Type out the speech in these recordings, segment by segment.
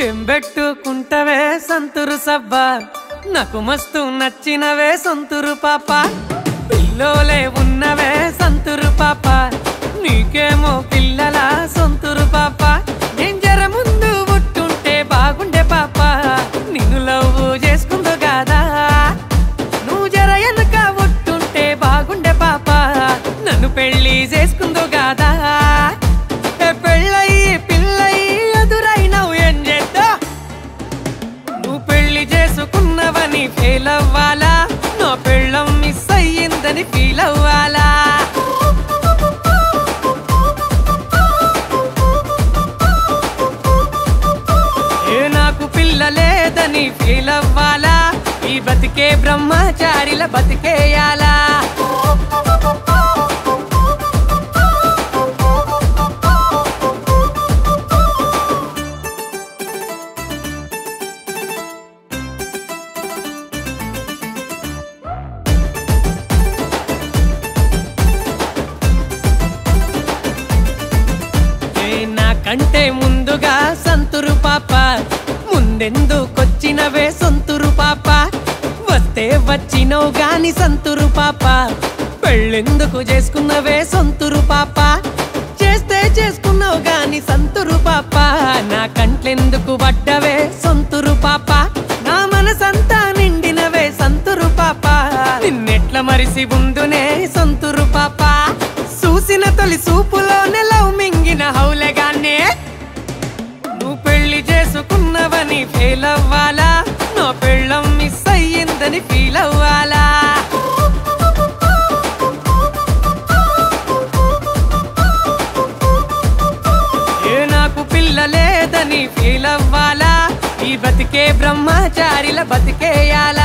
ఏం పెట్టుకుంటవే సంతురు సబ్బా నాకు మస్తు నచ్చినవే సొంతురు పాప పిల్లోలే ఉన్నవే సంతురు పాప నీకేమో పిల్లల సొంతురు పాప నేను జర ముందు పుట్టుంటే బాగుండే పాప నిన్ను లవ్ చేసుకుందో కాదా నువ్వు జర వెనక పుట్టుంటే బాగుండే పాప నన్ను పెళ్లి చేసుకుందో కాదా ఏ పెళ్ళయి పిల్లయి ఎదురైనవు ఏం చేద్దా నువ్వు పెళ్లి చేసుకున్నవని ఫెయిల్ అవ్వాలా నా పెళ్ళం మిస్ అయ్యిందని ఫీల్ అవ్వాలా ఏ నాకు పిల్ల లేదని ఫీల్ అవ్వాలా ఈ బతికే బ్రహ్మచారిల బతికేయాలా ఏ నాకంటే ముందుగా సంతురు పాప ముందెందుకొచ్చినవే సొంతురు పాప వస్తే వచ్చినవు గాని సంతురు పాప పెళ్ళెందుకు చేసుకున్నవే సొంతురు పాప చేస్తే చేసుకున్నావు గాని సంతురు పాప నా కంట్లెందుకు పడ్డవే సొంతురు పాప నా మనసంతా నిండినవే సంతురు పాప నిన్నెట్ల మరిసి ఉందునే సొంతురు పాప చూసిన తొలి చూపులోనే లవ్ మింగిన హౌలెగానే నువ్వు పెళ్లి చేసుకున్నవని ఫెయిల్ అవ్వాలా నా పెళ్ళం మిస్ అయ్యిందని ఫీల్ అవ్వాలా ఏ నాకు పిల్ల లేదని ఫీల్ అవ్వాలా ఈ బతికే బ్రహ్మచారిల బతికేయాలా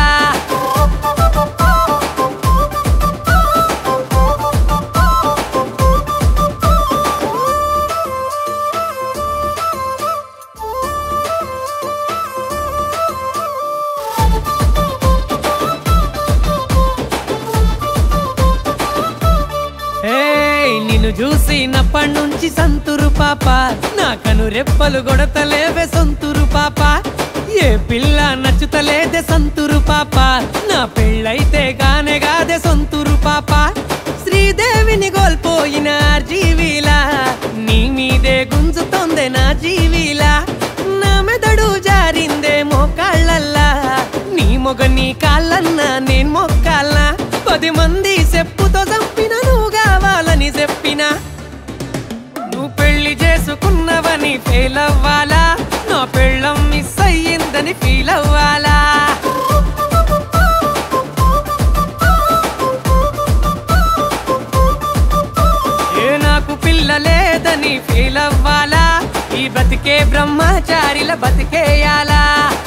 ఏయ్ నిన్ను చూసినప్పటి నుంచి సంతురు పాప నా కను రెప్పలు గొడతలేవే సొంతురు పాప ఏ పిల్ల నచ్చుతలేదే సంతురు పాప నా పెళ్ళైతే గానే గాదే సొంతురు పాప శ్రీదేవిని కోల్పోయిన జీవిలా నీ మీదే గుంజుతోందే నా జీవిలా నా మెదడు జారిందే మోకాళ్ళల్లా నీ మొగ నీ కాళ్ళన్నా నేను మొక్కాలనా పది మంది చెప్పుతో చంపిన నువ్వు కావాలని చెప్పిన నువ్వు పెళ్లి చేసుకున్నవని ఫెయిల్ అవ్వాలా నా పెళ్ళం మిస్ అయ్యిందని ఫీల్ అవ్వాలా ఏ నాకు పిల్ల లేదని ఫీల్ అవ్వాలా ఈ బతికే బ్రహ్మచారిల బతికేయాలా